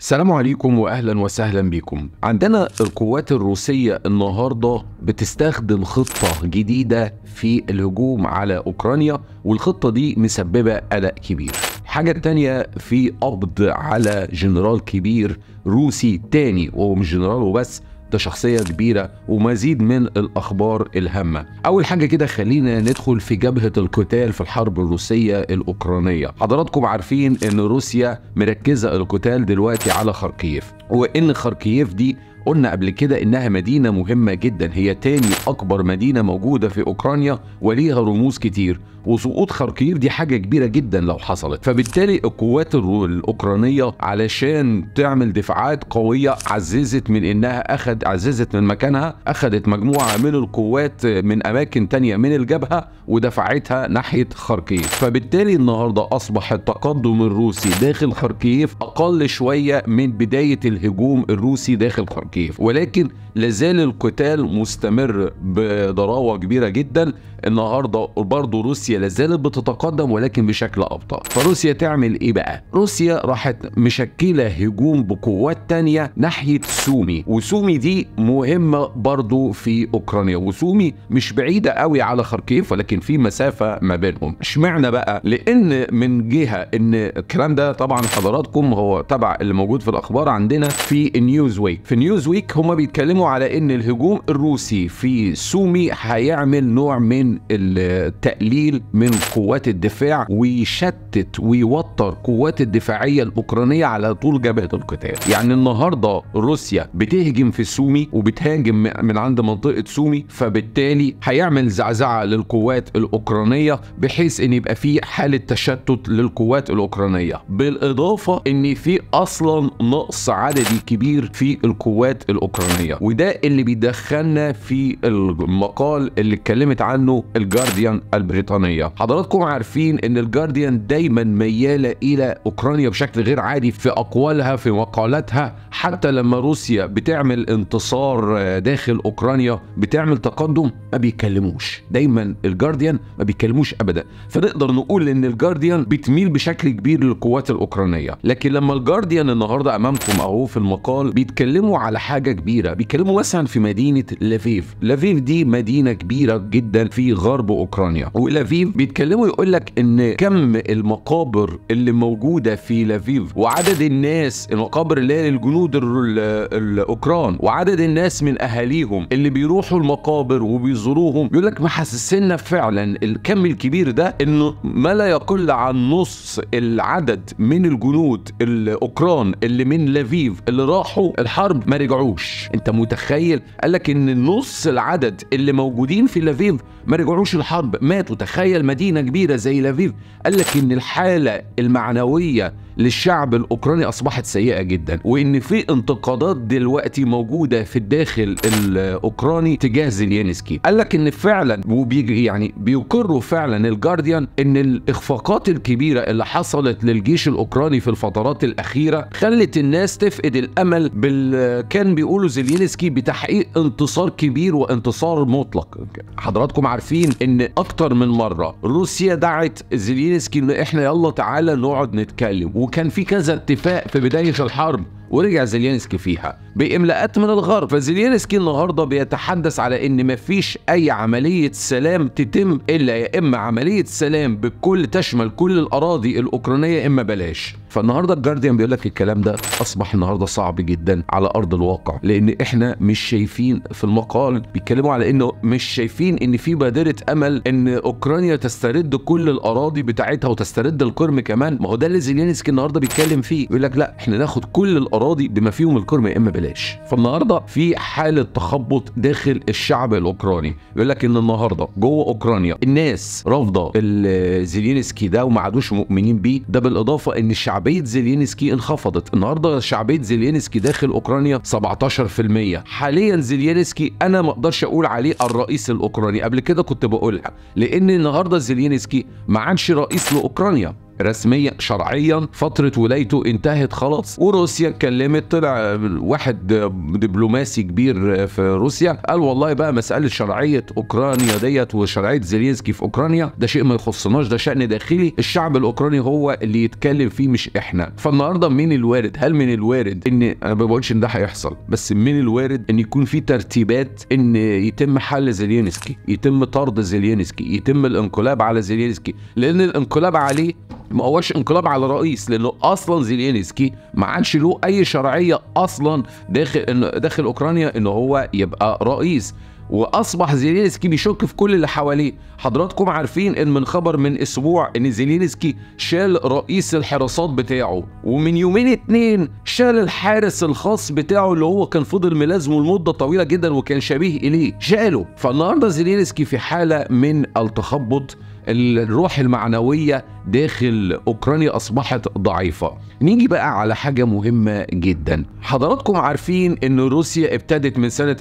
السلام عليكم واهلا وسهلا بكم عندنا القوات الروسيه النهارده بتستخدم خطه جديده في الهجوم على اوكرانيا والخطه دي مسببه قلق كبير الحاجة التانية في قبض على جنرال كبير روسي تاني وهو مش جنرال وبس ده شخصية كبيرة ومزيد من الأخبار الهامة أول حاجة كده خلينا ندخل في جبهة القتال في الحرب الروسية الأوكرانية حضراتكم عارفين أن روسيا مركزة القتال دلوقتي على خركيف وإن خركيف دي قلنا قبل كده انها مدينه مهمه جدا هي تاني اكبر مدينه موجوده في اوكرانيا وليها رموز كتير وسقوط خركيف دي حاجه كبيره جدا لو حصلت فبالتالي القوات الاوكرانيه علشان تعمل دفاعات قويه عززت من انها اخد عززت من مكانها اخدت مجموعه من القوات من اماكن تانية من الجبهه ودفعتها ناحيه خركيف فبالتالي النهارده اصبح التقدم الروسي داخل خركيف اقل شويه من بدايه الهجوم الروسي داخل خركيف كيف ولكن لازال القتال مستمر بضراوة كبيرة جدا النهاردة برضه روسيا لازالت بتتقدم ولكن بشكل أبطأ فروسيا تعمل إيه بقى؟ روسيا راحت مشكلة هجوم بقوات تانية ناحية سومي وسومي دي مهمة برضه في أوكرانيا وسومي مش بعيدة قوي على خركيف ولكن في مسافة ما بينهم اشمعنى بقى؟ لأن من جهة إن الكلام ده طبعا حضراتكم هو تبع اللي موجود في الأخبار عندنا في نيوز ويك في نيوز ويك هما بيتكلموا على ان الهجوم الروسي في سومي هيعمل نوع من التقليل من قوات الدفاع ويشتت ويوتر قوات الدفاعية الأوكرانية على طول جبهة القتال يعني النهاردة روسيا بتهجم في سومي وبتهاجم من عند منطقة سومي فبالتالي هيعمل زعزعة للقوات الأوكرانية بحيث ان يبقى في حالة تشتت للقوات الأوكرانية بالإضافة ان في أصلا نقص عددي كبير في القوات الأوكرانية وده اللي بيدخلنا في المقال اللي اتكلمت عنه الجارديان البريطانية حضراتكم عارفين ان الجارديان دايما ميالة الى اوكرانيا بشكل غير عادي في اقوالها في مقالاتها حتى لما روسيا بتعمل انتصار داخل اوكرانيا بتعمل تقدم ما بيتكلموش دايما الجارديان ما بيتكلموش ابدا فنقدر نقول ان الجارديان بتميل بشكل كبير للقوات الاوكرانيه لكن لما الجارديان النهارده امامكم اهو في المقال بيتكلموا على حاجه كبيره بيتكلموا مثلا في مدينه لافيف لافيف دي مدينه كبيره جدا في غرب اوكرانيا ولافيف بيتكلموا يقول لك ان كم المقابر اللي موجوده في لافيف وعدد الناس المقابر اللي هي للجنود الاوكران وعدد الناس من اهاليهم اللي بيروحوا المقابر وبيزوروهم يقول لك محسسنا فعلا الكم الكبير ده انه ما لا يقل عن نص العدد من الجنود الاوكران اللي من لافيف اللي راحوا الحرب ما رجعوش انت متخيل قال لك ان نص العدد اللي موجودين في لافيف ما رجعوش الحرب ماتوا تخيل مدينه كبيره زي لافيف قال لك ان الحاله المعنويه للشعب الاوكراني اصبحت سيئه جدا وان في انتقادات دلوقتي موجوده في الداخل الاوكراني تجاه زيلينسكي قال لك ان فعلا وبيجي يعني بيقروا فعلا الجارديان ان الاخفاقات الكبيره اللي حصلت للجيش الاوكراني في الفترات الاخيره خلت الناس تفقد الامل بال كان بيقولوا زيلينسكي بتحقيق انتصار كبير وانتصار مطلق حضراتكم عارفين ان اكتر من مره روسيا دعت زيلينسكي ان احنا يلا تعالى نقعد نتكلم وكان في كذا اتفاق في بدايه الحرب ورجع زيلينسكي فيها بإملاءات من الغرب فزيلينسكي النهارده بيتحدث على ان مفيش اي عمليه سلام تتم الا يا اما عمليه سلام بكل تشمل كل الاراضي الاوكرانيه اما بلاش فالنهارده الجارديان بيقول لك الكلام ده اصبح النهارده صعب جدا على ارض الواقع لان احنا مش شايفين في المقال بيتكلموا على انه مش شايفين ان في بادره امل ان اوكرانيا تسترد كل الاراضي بتاعتها وتسترد القرم كمان ما هو ده اللي زيلينسكي النهارده بيتكلم فيه يقول لك لا احنا ناخد كل الاراضي بما فيهم القرم يا اما بلاش فالنهارده في حاله تخبط داخل الشعب الاوكراني يقول لك ان النهارده جوه اوكرانيا الناس رافضه زيلينسكي ده وما عادوش مؤمنين بيه ده بالاضافه ان شعبيه زيلينسكي انخفضت النهارده شعبيه زيلينسكي داخل اوكرانيا 17% حاليا زيلينسكي انا ما اقدرش اقول عليه الرئيس الاوكراني قبل كده كنت بقولها لان النهارده زيلينسكي ما عادش رئيس لاوكرانيا رسميا شرعيا فترة ولايته انتهت خلاص وروسيا اتكلمت طلع واحد دبلوماسي كبير في روسيا قال والله بقى مسألة شرعية أوكرانيا ديت وشرعية زيلينسكي في أوكرانيا ده شيء ما يخصناش ده شأن داخلي الشعب الأوكراني هو اللي يتكلم فيه مش إحنا فالنهاردة من الوارد هل من الوارد إن أنا ما بقولش إن ده هيحصل بس من الوارد إن يكون في ترتيبات إن يتم حل زيلينسكي يتم طرد زيلينسكي يتم الانقلاب على زيلينسكي لأن الانقلاب عليه ما هوش انقلاب على رئيس لانه اصلا زيلينسكي ما عادش له اي شرعيه اصلا داخل داخل اوكرانيا ان هو يبقى رئيس واصبح زيلينسكي بيشك في كل اللي حواليه حضراتكم عارفين ان من خبر من اسبوع ان زيلينسكي شال رئيس الحراسات بتاعه ومن يومين اتنين شال الحارس الخاص بتاعه اللي هو كان فضل ملازمه لمده طويله جدا وكان شبيه اليه شاله فالنهارده زيلينسكي في حاله من التخبط الروح المعنوية داخل أوكرانيا أصبحت ضعيفة نيجي بقى على حاجة مهمة جدا حضراتكم عارفين أن روسيا ابتدت من سنة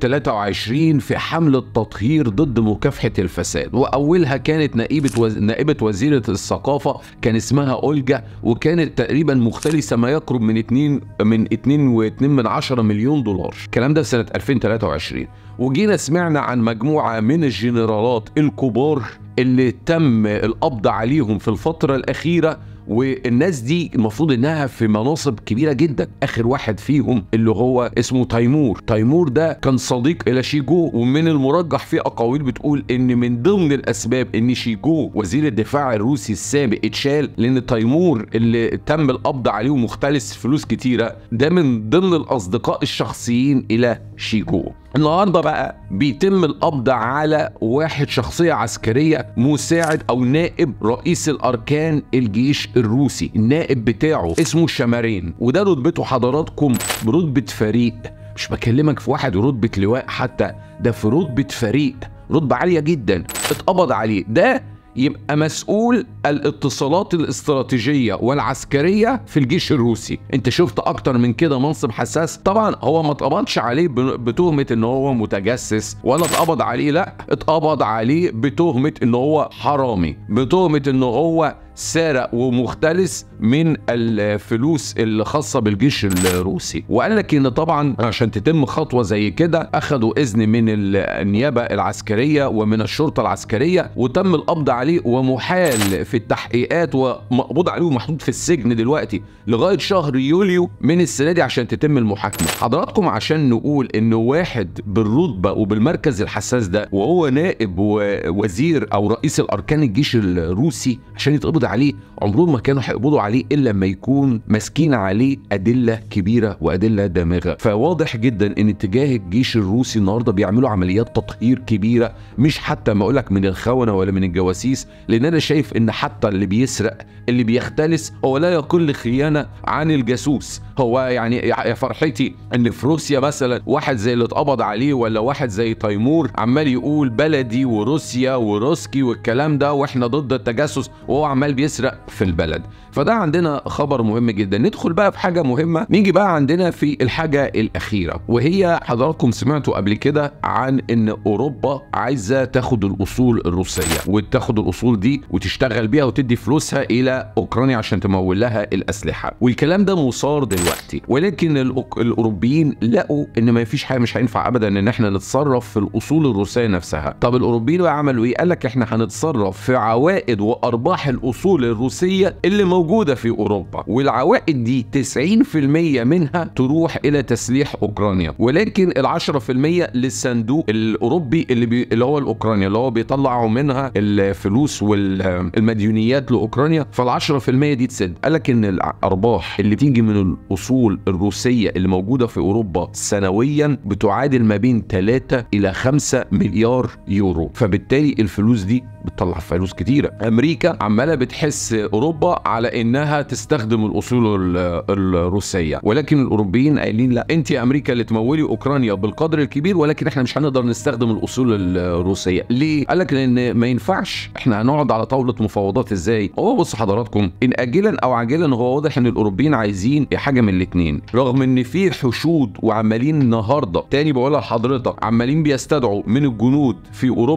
2023 في حملة تطهير ضد مكافحة الفساد وأولها كانت نائبة, وز... نائبة وزيرة الثقافة كان اسمها أولجا وكانت تقريبا مختلسة ما يقرب من 2 من 2.2 من 10 مليون دولار الكلام ده في سنة 2023 وجينا سمعنا عن مجموعة من الجنرالات الكبار اللي تم القبض عليهم في الفترة الأخيرة والناس دي المفروض انها في مناصب كبيره جدا اخر واحد فيهم اللي هو اسمه تيمور تيمور ده كان صديق الى شيجو ومن المرجح في اقاويل بتقول ان من ضمن الاسباب ان شيجو وزير الدفاع الروسي السابق اتشال لان تيمور اللي تم القبض عليه ومختلس فلوس كتيره ده من ضمن الاصدقاء الشخصيين الى شيجو النهارده بقى بيتم القبض على واحد شخصيه عسكريه مساعد او نائب رئيس الاركان الجيش الروسي النائب بتاعه اسمه شمارين وده رتبته حضراتكم برتبه فريق مش بكلمك في واحد رتبه لواء حتى ده في رتبه فريق رتبه عاليه جدا اتقبض عليه ده يبقى مسؤول الاتصالات الاستراتيجية والعسكرية في الجيش الروسي انت شفت اكتر من كده منصب حساس طبعا هو ما اتقبضش عليه بتهمة ان هو متجسس ولا اتقبض عليه لا اتقبض عليه بتهمة ان هو حرامي بتهمة ان هو سارق ومختلس من الفلوس الخاصة بالجيش الروسي وقال لك ان طبعا عشان تتم خطوة زي كده اخذوا اذن من النيابة العسكرية ومن الشرطة العسكرية وتم القبض عليه ومحال في التحقيقات ومقبوض عليه ومحطوط في السجن دلوقتي لغاية شهر يوليو من السنة دي عشان تتم المحاكمة حضراتكم عشان نقول ان واحد بالرتبة وبالمركز الحساس ده وهو نائب ووزير او رئيس الاركان الجيش الروسي عشان يتقبض عليه عمرهم ما كانوا هيقبضوا عليه الا لما يكون ماسكين عليه ادله كبيره وادله دامغه فواضح جدا ان اتجاه الجيش الروسي النهارده بيعملوا عمليات تطهير كبيره مش حتى ما اقولك من الخونه ولا من الجواسيس لان انا شايف ان حتى اللي بيسرق اللي بيختلس هو لا يقل خيانه عن الجاسوس هو يعني يا فرحتي ان في روسيا مثلا واحد زي اللي اتقبض عليه ولا واحد زي تيمور عمال يقول بلدي وروسيا وروسكي والكلام ده واحنا ضد التجسس وهو عمال بيسرق في البلد فده عندنا خبر مهم جدا ندخل بقى في حاجه مهمه نيجي بقى عندنا في الحاجه الاخيره وهي حضراتكم سمعتوا قبل كده عن ان اوروبا عايزه تاخد الاصول الروسيه وتاخد الاصول دي وتشتغل بيها وتدي فلوسها الى اوكرانيا عشان تمول لها الاسلحه والكلام ده مثار دلوقتي ولكن الاوروبيين لقوا ان ما فيش حاجه مش هينفع ابدا ان احنا نتصرف في الاصول الروسيه نفسها طب الاوروبيين بقى عملوا ايه قال لك احنا هنتصرف في عوائد وارباح الاصول الروسيه اللي موجوده في اوروبا والعوائد دي 90% منها تروح الى تسليح اوكرانيا ولكن ال10% للصندوق الاوروبي اللي بي اللي هو الاوكرانيا اللي هو بيطلعوا منها الفلوس والمديونيات لاوكرانيا فال10% دي تسد قال لك ان الارباح اللي بتيجي من الاصول الروسيه اللي موجوده في اوروبا سنويا بتعادل ما بين 3 الى 5 مليار يورو فبالتالي الفلوس دي بتطلع فلوس كتيره امريكا عماله بتحس اوروبا على انها تستخدم الاصول الروسيه ولكن الاوروبيين قايلين لا انت يا امريكا اللي تمولي اوكرانيا بالقدر الكبير ولكن احنا مش هنقدر نستخدم الاصول الروسيه ليه قال لك لان ما ينفعش احنا هنقعد على طاوله مفاوضات ازاي هو بص حضراتكم ان اجلا او عاجلا هو واضح ان الاوروبيين عايزين حاجه من الاثنين رغم ان في حشود وعمالين النهارده تاني بقولها لحضرتك عمالين بيستدعوا من الجنود في اوروبا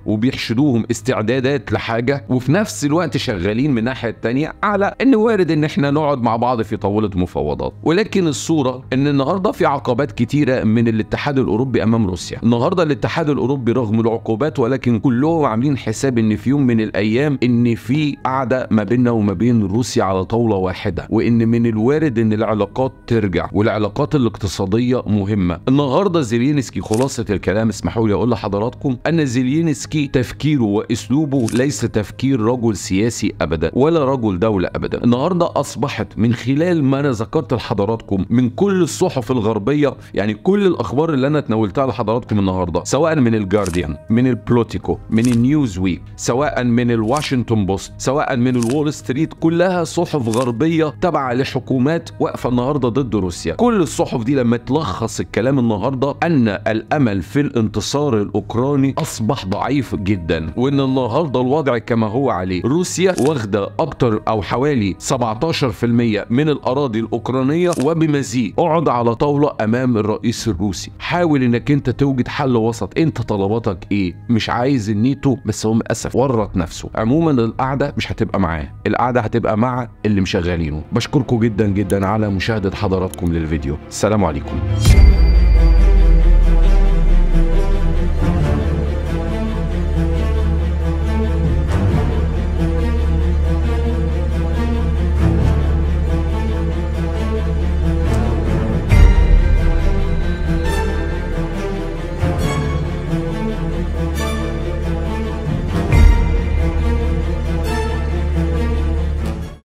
وبيحشدوهم استعدادات لحاجه وفي نفس الوقت شغالين من الناحيه التانيه على ان وارد ان احنا نقعد مع بعض في طاوله مفاوضات ولكن الصوره ان النهارده في عقبات كتيره من الاتحاد الاوروبي امام روسيا النهارده الاتحاد الاوروبي رغم العقوبات ولكن كلهم عاملين حساب ان في يوم من الايام ان في قعده ما بيننا وما بين روسيا على طاوله واحده وان من الوارد ان العلاقات ترجع والعلاقات الاقتصاديه مهمه النهارده زيلينسكي خلاصه الكلام اسمحوا لي اقول لحضراتكم ان زيلينسكي تفكيره واسلوبه ليس تفكير رجل سياسي ابدا ولا رجل دوله ابدا النهارده اصبحت من خلال ما انا ذكرت لحضراتكم من كل الصحف الغربيه يعني كل الاخبار اللي انا تناولتها لحضراتكم النهارده سواء من الجارديان من البلوتيكو من النيوز ويك سواء من الواشنطن بوست سواء من الوول ستريت كلها صحف غربيه تابعه لحكومات واقفه النهارده ضد روسيا كل الصحف دي لما تلخص الكلام النهارده ان الامل في الانتصار الاوكراني اصبح ضعيف جدا وان النهارده الوضع كما هو عليه روسيا واخده اكتر او حوالي 17% من الاراضي الاوكرانيه وبمزيد اقعد على طاوله امام الرئيس الروسي حاول انك انت توجد حل وسط انت طلباتك ايه مش عايز النيتو بس هو للاسف ورط نفسه عموما القعده مش هتبقى معاه القعده هتبقى مع اللي مشغلينه بشكركم جدا جدا على مشاهده حضراتكم للفيديو السلام عليكم